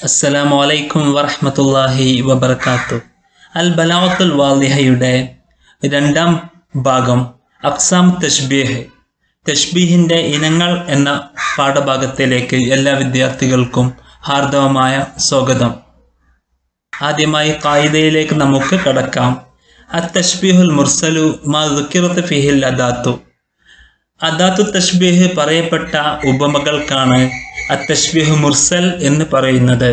അസ്സലാമു അലൈക്കും വറഹ്മത്തുള്ളാഹി വബർക്കാത്തു അൽ ബലാവത്തുൽ വാലിഹയുടെ രണ്ടാം ഭാഗം അക്സാം തഷ്ബീഹ് തഷ്ബീഹിൻ്റെ ഇനങ്ങൾ എന്ന പാഠഭാഗത്തിലേക്ക് എല്ലാ വിദ്യാർത്ഥികൾക്കും ഹാർദവമായ സ്വാഗതം ആദ്യമായി കായികയിലേക്ക് നമുക്ക് കടക്കാം അത്തഷ്ബീഹുൽ മുർസലു മാ ദുക്കിറത്ത് ഫിഹിൽ അദാത്തു അദാത്തു തഷ്ബീഹ് പറയപ്പെട്ട ഉപമകൾക്കാണ് അത്തഷ്ബീഹ് മുർസൽ എന്ന് പറയുന്നത്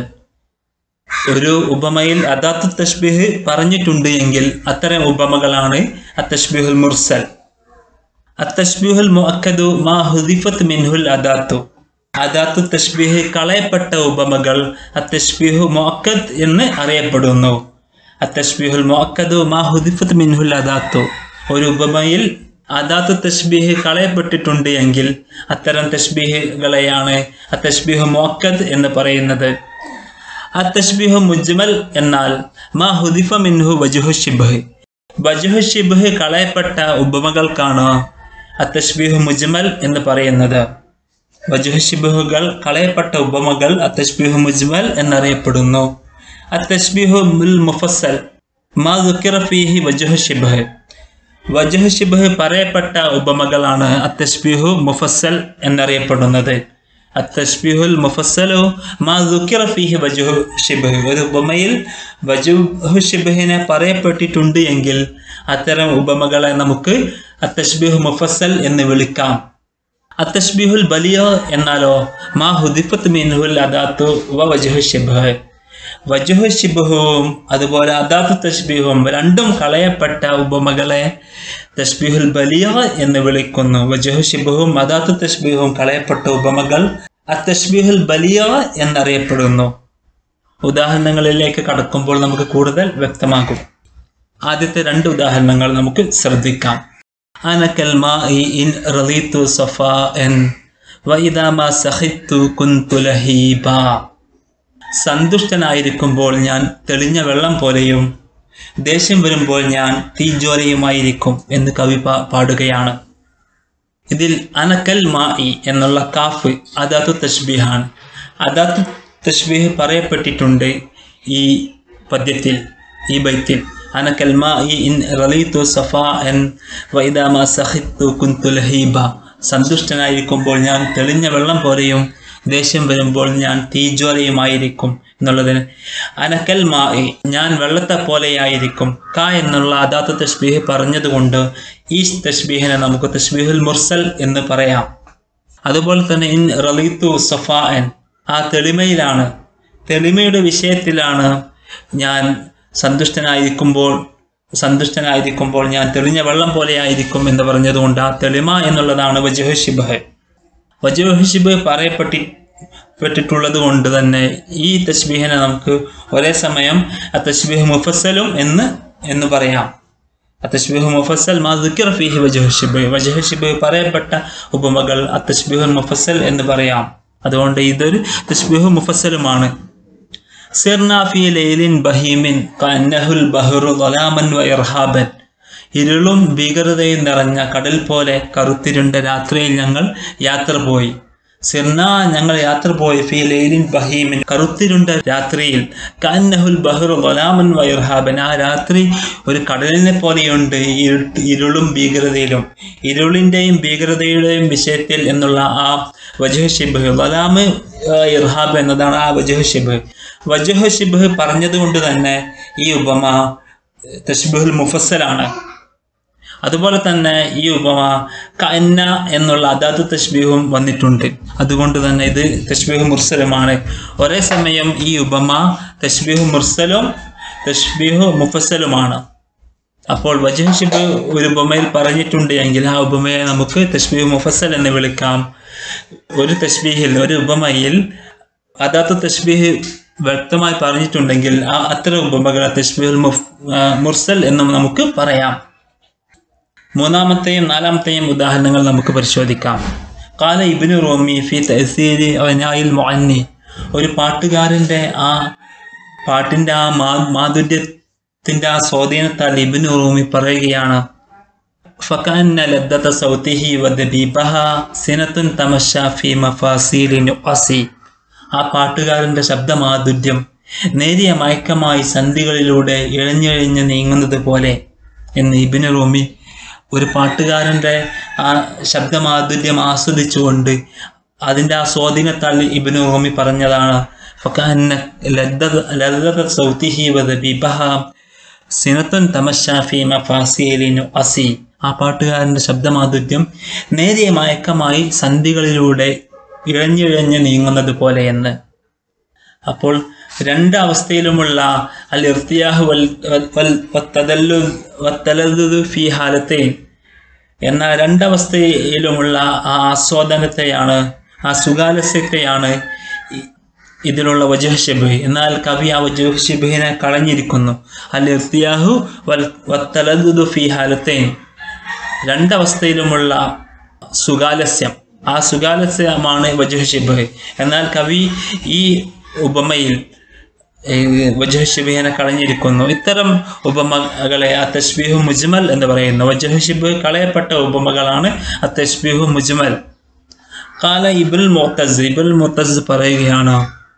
ഒരു ഉപമയിൽ അദാത്തു തഷ്ബീഹ് പറഞ്ഞിട്ടുണ്ട് എങ്കിൽ അത്തരം ഉപമകളാണ് അത്തഷ്ബീഹുൽ മുർസൽ അത്തഷ്ബീഹുൽ മുഅക്കദു മാ ഹുദിഫത്ത് മിൻഹുൽ അദാത്തു അദാത്തു തഷ്ബീഹ് കളയപ്പെട്ട ഉപമകൾ അത്തഷ്ബീഹു മുഅക്കദ് എന്ന് അറിയപ്പെടുന്നു അത്തഷ്ബീഹുൽ മുഅക്കദു മാ ഹുദിഫത്ത് മിൻഹുൽ അദാത്തു ഒരു ഉപമയിൽ അദാത്തു തഷ്ബീഹ് കളയപ്പെട്ടിട്ടുണ്ട് എങ്കിൽ അത്തരം തഷ്ബീഹുകളെയാണ് അത്തഷ്ബീഹു മുഅക്കദ് എന്ന് പറയുന്നത് അത്തഷ്ബീഹു മുജ്മൽ എന്നാൽ മാ ഹുദിഫ മിൻഹു വജുഹു ഷിബ്ഹ് വജുഹു ഷിബ്ഹ് കളയപ്പെട്ട ഉപമകൾക്കാണ് അത്തഷ്ബീഹു മുജ്മൽ എന്ന് പറയുന്നത് വജുഹു ഷിബ്ഹുകൾ കളയപ്പെട്ട ഉപമകൾ അത്തഷ്ബീഹു മുജ്മൽ എന്നറിയപ്പെടുന്നു അത്തഷ്ബീഹു മുൽ മുഫസ്സൽ മാ ദുക്കിറ ഫീഹി വജുഹു ഷിബ്ഹ് വജുഹു ഷിബ്ഹ് പറയപ്പെട്ട ഉപമകളാണ് അത്തഷ്ബീഹു മുഫസ്സൽ എന്നറിയപ്പെടുന്നത് അത്തഷ്ബീഹുൽ മുഫസ്സലു മാ ദുക്കിറ ഫീഹി വജുഹു ഷിബ്ഹ് ഒരു ഉപമയിൽ വജുഹു ഷിബ്ഹിനെ പറയപ്പെട്ടിട്ടുണ്ട് എങ്കിൽ അത്തരം ഉപമകളെ നമുക്ക് അത്തഷ്ബീഹു മുഫസ്സൽ എന്ന് വിളിക്കാം അത്തഷ്ബീഹുൽ ബലിയ എന്നാലോ മാ ഹുദിഫത്ത് മിൻഹുൽ അദാത്തു വ വജുഹു ഷിബ്ഹ് വജുഹു ഷിബ്ഹുവും അതുപോലെ അദാത്തു തഷ്ബീഹും രണ്ടും കളയപ്പെട്ട ഉപമകളെ തഷ്ബീഹുൽ ബലിയ എന്ന് വിളിക്കുന്നു വജുഹു ഷിബ്ഹും അദാത്തു തഷ്ബീഹും കളയപ്പെട്ട ഉപമകൾ അത്തഷ്ബീഹുൽ ബലിയ എന്നറിയപ്പെടുന്നു ഉദാഹരണങ്ങളിലേക്ക് കടക്കുമ്പോൾ നമുക്ക് കൂടുതൽ വ്യക്തമാകും ആദ്യത്തെ രണ്ട് ഉദാഹരണങ്ങൾ നമുക്ക് ശ്രദ്ധിക്കാം അനക്കൽ മാഇ ഇൻ റളീതു സഫാഅൻ വഇദാ മാ സഖിത്തു കുന്തു ലഹീബാ സന്തുഷ്ടനായിരിക്കുമ്പോൾ ഞാൻ തെളിഞ്ഞ വെള്ളം പോലെയും ദേഷ്യം വരുമ്പോൾ ഞാൻ തീജ്വാലയുമായിരിക്കും എന്ന് കവി പാ- പാടുകയാണ് ഇതിൽ അനക്കൽ മാഇ എന്നുള്ള കാഫ് അദാത്തു തഷ്ബീഹാണ് അദാത്തു തഷ്ബീഹ് പറയപ്പെട്ടിട്ടുണ്ട് ഈ പദ്യത്തിൽ ഈ ബൈത്തിൽ അനക്കൽ മാഇ ഇൻ റലീതു സഫാ എൻ വൈദാമ സഹിത്തു കുന്തു ലഹീബ സന്തുഷ്ടനായിരിക്കുമ്പോൾ ഞാൻ തെളിഞ്ഞ വെള്ളം പോലെയും ദേഷ്യം വരുമ്പോൾ ഞാൻ തീജ്വാലയുമായിരിക്കും എന്നുള്ളതിന് അനക്കൽ മായി ഞാൻ വെള്ളത്തെ പോലെയായിരിക്കും ക എന്നുള്ള അദാത്ത് തഷ്ബീഹ് പറഞ്ഞതുകൊണ്ട് ഈ തഷ്ബീഹിനെ നമുക്ക് തഷ്ബീഹുൽ മുർസൽ എന്ന് പറയാം അതുപോലെ തന്നെ ഇൻ റലീത്തു സഫാൻ ആ തെളിമയിലാണ് തെളിമയുടെ വിഷയത്തിലാണ് ഞാൻ സന്തുഷ്ടനായിരിക്കുമ്പോൾ സന്തുഷ്ടനായിരിക്കുമ്പോൾ ഞാൻ തെളിഞ്ഞ വെള്ളം പോലെയായിരിക്കും എന്ന് പറഞ്ഞതുകൊണ്ട് ആ തെളിമ എന്നുള്ളതാണ് വജുഹു ഷിബഹ് വജുഹിബ് പറയപ്പെട്ടി പെട്ടിട്ടുള്ളത് കൊണ്ട് തന്നെ ഈ തസ്ബീഹിനെ നമുക്ക് ഒരേ സമയം ആ തസ്ബീഹ് മുഫസ്സലും എന്ന് എന്ന് പറയാം അത്തഷ്ബീഹു മുഫസ്സൽ മാ ദുക്കിറ ഫീഹി വജുഹിബ് വജുഹിബ് പറയപ്പെട്ട ഉപമകൾ അത്തഷ്ബീഹുൽ മുഫസ്സൽ എന്ന് പറയാം അതുകൊണ്ട് ഇതൊരു തസ്ബീഹു മുഫസ്സലുമാണ് സിർന ഫീ ലൈലിൻ ബഹീമിൻ കന്നഹുൽ ബഹ്റു ളലാമൻ വ ഇർഹാബൻ ഇരുളും ഭീകരതയും നിറഞ്ഞ കടൽ പോലെ കറുത്തിരുണ്ട രാത്രിയിൽ ഞങ്ങൾ യാത്ര പോയി സിർന ഞങ്ങൾ യാത്ര പോയി ഫീ ലൈലിൻ ബഹീമിൻ കറുത്തിരുണ്ട രാത്രിയിൽ കന്നഹുൽ ബഹ്റു ളലാമൻ വ ഇർഹാബൻ ആ രാത്രി ഒരു കടലിനെ പോലെയുണ്ട് ഇരുട്ട് ഇരുളും ഭീകരതയിലും ഇരുളിൻ്റെയും ഭീകരതയുടെയും വിഷയത്തിൽ എന്നുള്ള ആ വജുഹ് ഷിബ് വലാമ് ഇർഹാബ് എന്നതാണ് ആ വജുഹ് ഷിബ് വജുഹ് ഷിബ് പറഞ്ഞതുകൊണ്ട് തന്നെ ഈ ഉപമ തഷ്ബുൽ മുഫസ്സലാണ് അതുപോലെ തന്നെ ഈ ഉപമ കന്ന എന്നുള്ള അദാത്ത് തഷ്ബീഹും വന്നിട്ടുണ്ട് അതുകൊണ്ട് തന്നെ ഇത് തഷ്ബീഹു മുർസലുമാണ് ഒരേ സമയം ഈ ഉപമ തഷ്ബീഹു മുർസലും തഷ്ബീഹു മുഫസ്സലുമാണ് അപ്പോൾ വജഹ് ഷിബ് ഒരു ഉപമയിൽ പറഞ്ഞിട്ടുണ്ട് എങ്കിൽ ആ ഉപമയെ നമുക്ക് തഷ്ബീഹ് മുഫസ്സൽ എന്ന് വിളിക്കാം ഒരു തഷ്ബീഹിൽ ഒരു ഉപമയിൽ അദാത്ത് തഷ്ബീഹ് വ്യക്തമായി പറഞ്ഞിട്ടുണ്ടെങ്കിൽ ആ അത്തരം ഉപമകളെ തഷ്ബീഹുൽ മുഫ് ആ, മുർസൽ എന്നും നമുക്ക് പറയാം മൂന്നാമത്തെയും നാലാമത്തെയും ഉദാഹരണങ്ങൾ നമുക്ക് പരിശോധിക്കാം കാല ഇബിനു റോമി ഫി തഹസീരി അവനായിൽ മൊഅന്നി ഒരു പാട്ടുകാരൻ്റെ ആ പാട്ടിൻ്റെ ആ മാ മാധുര്യത്തിൻ്റെ ആ സ്വാധീനത്താൽ ഇബിനു റൂമി പറയുകയാണ് فكأن لذة صوته وذبيبها سنة تمشى في مفاصيل نقصي ആ പാട്ടുകാരന്റെ ശബ്ദമാധുര്യം നേരിയ മയക്കമായി സന്ധികളിലൂടെ ഇഴഞ്ഞിഴഞ്ഞ് നീങ്ങുന്നത് പോലെ എന്ന് ഇബിന് റൂമി ഒരു പാട്ടുകാരൻ്റെ ആ ശബ്ദമാധുര്യം ആസ്വദിച്ചുകൊണ്ട് അതിൻ്റെ ആ സ്വാധീനത്താൽ ഇബിന് റൂമി പറഞ്ഞതാണ് فكأن لذة لذة صوته وذبيبها സിനത്തുൻ തമശാഫി മഫാസീലിനു അസി ആ പാട്ടുകാരൻ്റെ ശബ്ദമാധുര്യം നേരിയ മയക്കമായി സന്ധികളിലൂടെ ഇഴഞ്ഞിഴഞ്ഞ് നീങ്ങുന്നത് പോലെയെന്ന് അപ്പോൾ രണ്ട് അവസ്ഥയിലുമുള്ള അൽ ഇർത്തിയാഹ് വൽ വൽ വത്തദല്ലു വത്തലദുദു ഫി ഹാലത്തെയും എന്ന രണ്ടവസ്ഥയിലുമുള്ള ആ ആസ്വാദനത്തെയാണ് ആ സുഖാലസ്യത്തെയാണ് ഇ- ഇതിലുള്ള വജുഹഷിബ് എന്നാൽ കവി ആ വജുഹഷിബിനെ കളഞ്ഞിരിക്കുന്നു അൽ ഇർത്തിയാഹു വൽ വത്തലദുദു ഫി ഹാലത്തെയും രണ്ടവസ്ഥയിലുമുള്ള സുഖാലസ്യം ആ സുഖാലസ്യമാണ് വജുഹഷിബ് എന്നാൽ കവി ഈ ഉപമയിൽ വജുഹഷിബിനെ കളഞ്ഞിരിക്കുന്നു ഇത്തരം ഉപമകളെ ആ തഷ്ബീഹു മുജ്മൽ എന്ന് പറയുന്നു വജുഹഷിബ് കളയപ്പെട്ട ഉപമകളാണ് ആ തഷ്ബീഹു മുജ്മൽ കാല ഇബുൽ മുത്തസ് ഇബുൽ മുത്തസ് പറയുകയാണ്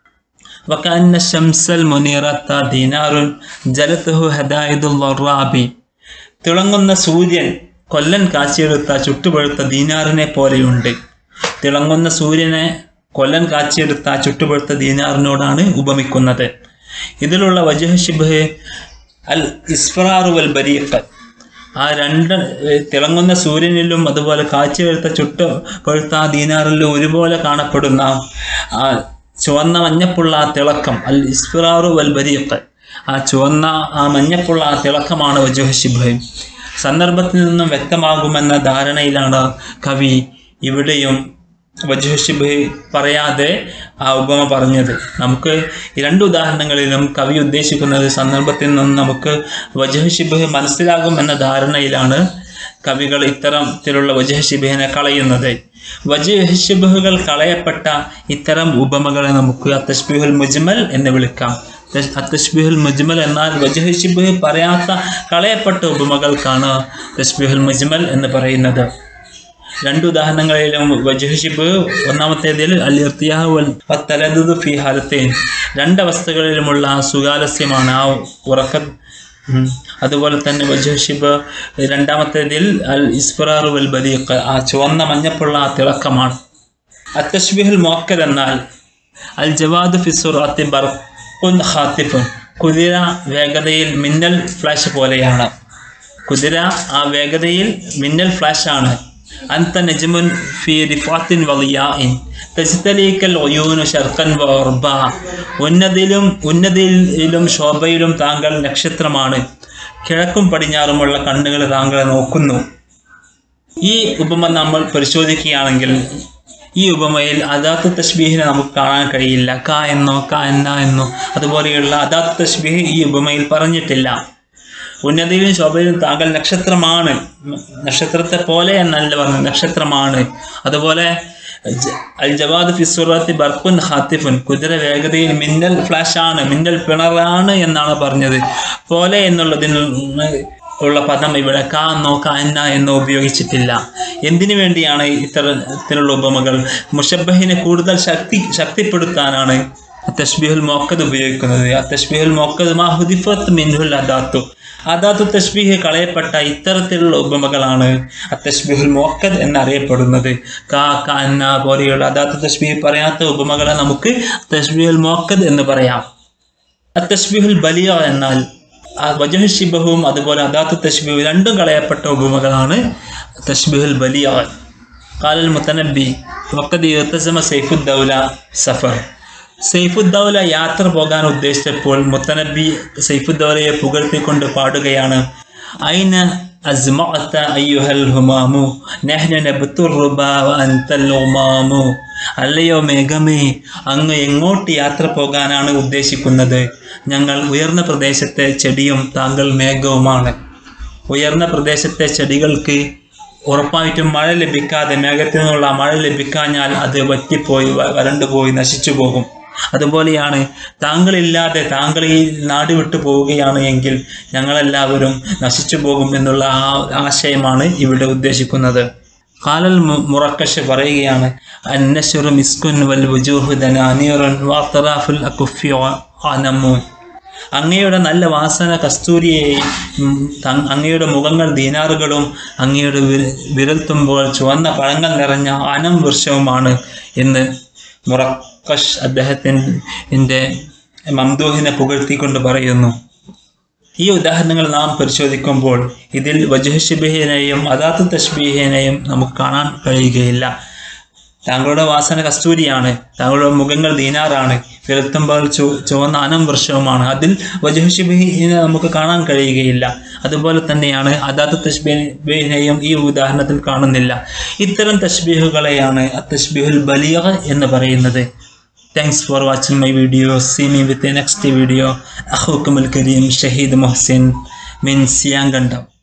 وكأن الشمس المنيرة دينار جلته هدائد الضرابي തിളങ്ങുന്ന സൂര്യൻ കൊല്ലൻ കാച്ചിയെടുത്ത ചുട്ടുപഴുത്ത ദീനാറിനെ പോലെയുണ്ട് തിളങ്ങുന്ന സൂര്യനെ കൊല്ലൻ കാച്ചിയെടുത്ത ചുട്ടുപഴുത്ത ദീനാറിനോടാണ് ഉപമിക്കുന്നത് ഇതിലുള്ള വജഹ ഷിബ് അൽ ഇസ്ഫറാറു വൽ ബരീഖ് ആ രണ്ട് ഏഹ്, തിളങ്ങുന്ന സൂര്യനിലും അതുപോലെ കാച്ചിയെടുത്ത ചുട്ട് പഴുത്ത ആ ദീനാറിലും ഒരുപോലെ കാണപ്പെടുന്ന ആ ചുവന്ന മഞ്ഞപ്പുള്ള ആ തിളക്കം അൽ ഇസ്ഫിറാറു വൽ ബരീഖ് ആ ചുവന്ന ആ മഞ്ഞപ്പുള്ള ആ തിളക്കമാണ് വജുഹ ഷിബ് സന്ദർഭത്തിൽ നിന്നും വ്യക്തമാകുമെന്ന ധാരണയിലാണ് കവി ഇവിടെയും വജുഹ ഷിബ് പറയാതെ ആ ഉപമ പറഞ്ഞത് നമുക്ക് ഈ രണ്ട് ഉദാഹരണങ്ങളിലും കവി ഉദ്ദേശിക്കുന്നത് സന്ദർഭത്തിൽ നിന്നും നമുക്ക് വജുഹ ഷിബ് മനസ്സിലാകും എന്ന ധാരണയിലാണ് കവികൾ ഇത്തരത്തിലുള്ള വജുഹ ഷിബിഹിനെ കളയുന്നത് വജുഹ ഷിബുകൾ കളയപ്പെട്ട ഇത്തരം ഉപമകളെ നമുക്ക് അത്തഷ്ബിഹുൽ മുജ്മൽ എന്ന് വിളിക്കാം അത്തഷ്ബിഹുൽ മുജ്മൽ എന്നാൽ വജുഹ ഷിബ് പറയാത്ത കളയപ്പെട്ട ഉപമകൾക്കാണ് തഷ്ബിഹുൽ മുജ്മൽ എന്ന് പറയുന്നത് രണ്ട് ഉദാഹരണങ്ങളിലും വജുഹിബ് ഒന്നാമത്തേതിൽ അൽ ഇർത്തിയാഹ് വൽ തലദുദ് ഫി ഹാലത്തേൻ രണ്ടവസ്ഥകളിലുമുള്ള ആ സുഖാലസ്യമാണ് ആ ഉറക്ക ഉം. അതുപോലെ തന്നെ വജുഹിബ് രണ്ടാമത്തേതിൽ അൽ ഇസ്ഫറാർ വൽ ബദീഖ് ആ ചുവന്ന മഞ്ഞപ്പുള്ള ആ തിളക്കമാണ് അത്തഷ്ബിഹുൽ മോക്കൽ എന്നാൽ അൽ ജവാദ് ഫിസുറാത്തി ബർഖുൻ ഖാത്തിഫുൻ കുതിര വേഗതയിൽ മിന്നൽ ഫ്ലാഷ് പോലെയാണ് കുതിര ആ വേഗതയിൽ മിന്നൽ ഫ്ലാഷ് ആണ് അന്ത നജ്മുൻ ഫി റിഫാത്തിൻ വലിയാഇൻ തജ്തലീക്കൽ ഒയൂനു ഷർക്കൻ വർബ ഉന്നതിയിലും ഉന്നതിയിലും ശോഭയിലും താങ്കൾ നക്ഷത്രമാണ് കിഴക്കും പടിഞ്ഞാറുമുള്ള കണ്ണുകൾ താങ്കളെ നോക്കുന്നു ഈ ഉപമ നമ്മൾ പരിശോധിക്കുകയാണെങ്കിൽ ഈ ഉപമയിൽ അദാത്ത് തഷ്ബീഹിനെ നമുക്ക് കാണാൻ കഴിയില്ല ക എന്നോ ക എന്ന എന്നോ അതുപോലെയുള്ള അദാത്ത് തഷ്ബീഹ് ഈ ഉപമയിൽ പറഞ്ഞിട്ടില്ല ഉന്നതിയിലും ശോഭയിലും താങ്കൾ നക്ഷത്രമാണ് നക്ഷത്രത്തെ പോലെ എന്നല്ല പറഞ്ഞത് നക്ഷത്രമാണ് അതുപോലെ ജ- അൽ ജവാദ് ഫിസുറത്തി ബർഖുൻ ഹാത്തിഫുൻ കുതിര വേഗതയിൽ മിന്നൽ ഫ്ലാഷ് ആണ് മിന്നൽ പിണറാണ് എന്നാണ് പറഞ്ഞത് പോലെ എന്നുള്ളതിന് ഉള്ള പദം ഇവിടെ കാ എന്നോ ക എന്ന എന്നോ ഉപയോഗിച്ചിട്ടില്ല എന്തിനു വേണ്ടിയാണ് ഇത്തരത്തിലുള്ള ഉപമകൾ മുഷബഹിനെ കൂടുതൽ ശക്തി ശക്തിപ്പെടുത്താനാണ് തഷ്ബിഹുൽ മോക്കത് ഉപയോഗിക്കുന്നത് ആ തഷ്ബിഹുൽ മോക്കത് മാ ഹുദിഫത്ത് മിൻഹുൽ അദാത്തു അദാത്തു തഷ്ബീഹ് കളയപ്പെട്ട ഇത്തരത്തിലുള്ള ഉപമകളാണ് തഷ്ബിഹുൽ മോക്കത് എന്നറിയപ്പെടുന്നത് കാ ക എന്ന പോലെയുള്ള അദാത്തു തഷ്ബീഹ് പറയാത്ത ഉപമകളെ നമുക്ക് തഷ്ബിഹുൽ മോക്കത് എന്ന് പറയാം അത്തഷ്ബിഹുൽ ബലിയ എന്നാൽ ആ വജഹ ഷിബഹും അതുപോലെ അദാത്തു തഷ്ബിഹു രണ്ടും കളയപ്പെട്ട ഉപമകളാണ് തഷ്ബിഹുൽ ബലിയ കാലൽ മുത്തനബി വക്കത് യുത്തസമ സൈഫുദ്ദൗല സഫർ സൈഫുദ്ദൗല യാത്ര പോകാൻ ഉദ്ദേശിച്ചപ്പോൾ മുത്തനബി സൈഫുദ്ദൗലയെ പുകഴ്ത്തിക്കൊണ്ട് പാടുകയാണ് അയിന അസ്മഅത്ത അയ്യുഹൽ ഹുമാമു നഹ്ന നബ്തുർ റുബാ വ അൻതൽ ഉമാമു അല്ലയോ മേഘമേ അങ്ങ് എങ്ങോട്ട് യാത്ര പോകാനാണ് ഉദ്ദേശിക്കുന്നത് ഞങ്ങൾ ഉയർന്ന പ്രദേശത്തെ ചെടിയും താങ്കൾ മേഘവുമാണ് ഉയർന്ന പ്രദേശത്തെ ചെടികൾക്ക് ഉറപ്പായിട്ടും മഴ ലഭിക്കാതെ മേഘത്തിൽ നിന്നുള്ള മഴ ലഭിക്കാഞ്ഞാൽ അത് വറ്റിപ്പോയി വ- വരണ്ടുപോയി നശിച്ചു പോകും അതുപോലെയാണ് താങ്കളില്ലാതെ താങ്കൾ ഈ നാട് വിട്ടു പോവുകയാണ് എങ്കിൽ ഞങ്ങളെല്ലാവരും നശിച്ചു പോകും എന്നുള്ള ആ ആശയമാണ് ഇവിടെ ഉദ്ദേശിക്കുന്നത് ഖാലൽ മു- മുറക്കഷ് പറയുകയാണ് അന്നശുറു മിസ്കുൻ വൽ വുജൂഹു ദനാനീറുൻ വാത്തറാഫുൽ അകുഫി അനമു അങ്ങയുടെ നല്ല വാസന കസ്തൂരിയെയും ഉം, തങ്- അങ്ങയുടെ മുഖങ്ങൾ ദീനാറുകളും അങ്ങയുടെ വിര- വിരൽത്തുമ്പോൾ ചുവന്ന പഴങ്ങൾ നിറഞ്ഞ അനം വൃക്ഷവുമാണ് എന്ന് മുറക്കഷ് അദ്ദേഹത്തിൻ്റെ മംദൂഹിനെ പുകഴ്ത്തിക്കൊണ്ട് പറയുന്നു ഈ ഉദാഹരണങ്ങൾ നാം പരിശോധിക്കുമ്പോൾ ഇതിൽ വജുഹഷിബിഹിനെയും അദാത്ത് തഷ്ബീഹിനെയും നമുക്ക് കാണാൻ കഴിയുകയില്ല താങ്കളുടെ വാസന കസ്തൂരിയാണ് താങ്കളുടെ മുഖങ്ങൾ ദീനാറാണ് വെളുത്തുമ്പോൾ ചു ചുവന്ന അനം വൃക്ഷവുമാണ് അതിൽ വജുഹഷിബിഹിനെ നമുക്ക് കാണാൻ കഴിയുകയില്ല അതുപോലെ തന്നെയാണ് അദാത്ത് തഷ്ബീഹിനെയും ഈ ഉദാഹരണത്തിൽ കാണുന്നില്ല ഇത്തരം തഷ്ബീഹുകളെയാണ് തഷ്ബീഹുൽ ബലിയ എന്ന് പറയുന്നത് Thanks for watching my video. See me with the next video. أخوكم الكريم شهيد محسن من سيانغندم